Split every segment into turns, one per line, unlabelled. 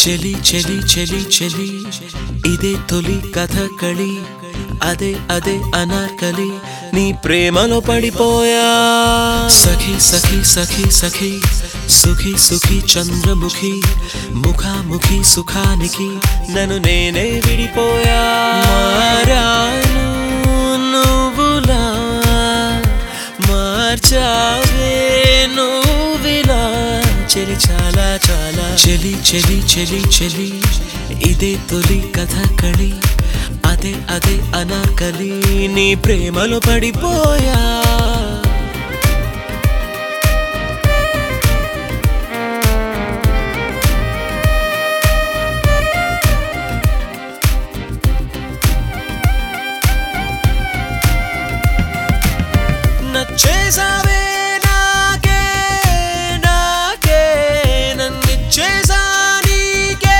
చెలి చెలి చెలి చెలి ఇదే తొలి కథ కళి అదే అదే అనార్కలి నీ ప్రేమలో పడిపోయా సఖి సఖి సఖి సఖి సుఖి సుఖి చంద్రముఖి ముఖాముఖి సుఖానికి నన్ను నేనే విడిపోయా మారాను నువ్వులా మార్చావే నువ్విలా చెలి చాలా చాలా చెలి చెలి చెలి చెలి ఇదే తొలి కథ కళి అదే అదే అనాకలి నీ ప్రేమలో పడిపోయా నచ్చేసావే నాకే నాకే నన్నిచ్చేసా నీకే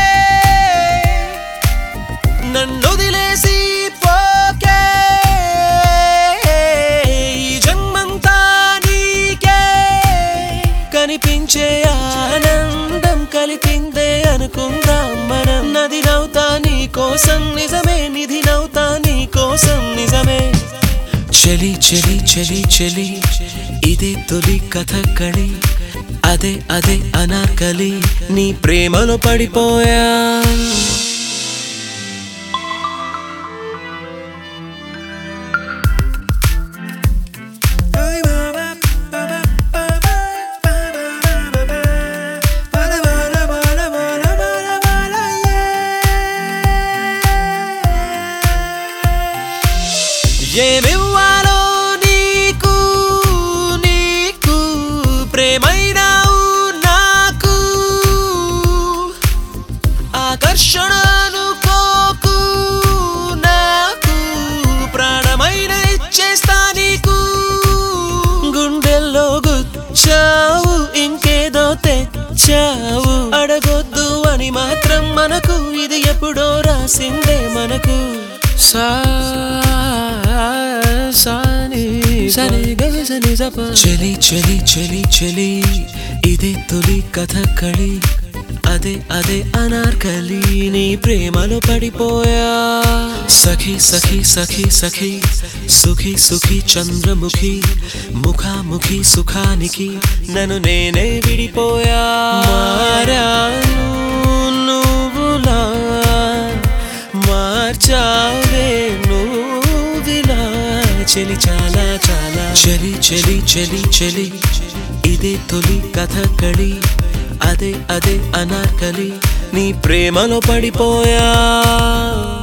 నన్ను వదిలేసి పోకే ఈ జన్మంతా నీకే కనిపించే ఆనందం కలిపిందే అనుకుందాం మనం నది నవ్వుతా నీ కోసం నిజమే నిధి నవ్వుతా నీ కోసం నిజమే చెలి చెలి చెలి చెలి ఇదే తొలి కథ కళి అదే అదే అనార్కలి నీ ప్రేమలో పడిపోయా ఏమివ్వాలో నీకు నీకు ప్రేమైనావు నాకు ఆకర్షణ అనుకోకు నాకు ప్రాణమైన ఇచ్చేస్తా నీకు గుండెల్లో గుచ్చావు ఇంకేదో తెచ్చావు అడగొద్దు అని మాత్రం మనకు ఇది ఎప్పుడో రాసిందే మనకు సా సాని సని గసని జప చెలి చెలి చెలి చెలి ఇదే తొలి కథ కళి అదే అదే అనార్కలి నీ ప్రేమలో పడిపోయా సఖి సఖి సఖి సఖి సుఖి సుఖి చంద్రముఖి ముఖాముఖి సుఖానికి నన్ను నేనే విడిపోయా మారాను నువ్వులా మార్చావే నువ్విలా చెలి చాలా చాలా చెలి చెలి చెలి చెలి ఇదే తొలి కథ కళి అదే అదే అనార్కలి నీ ప్రేమలో పడిపోయా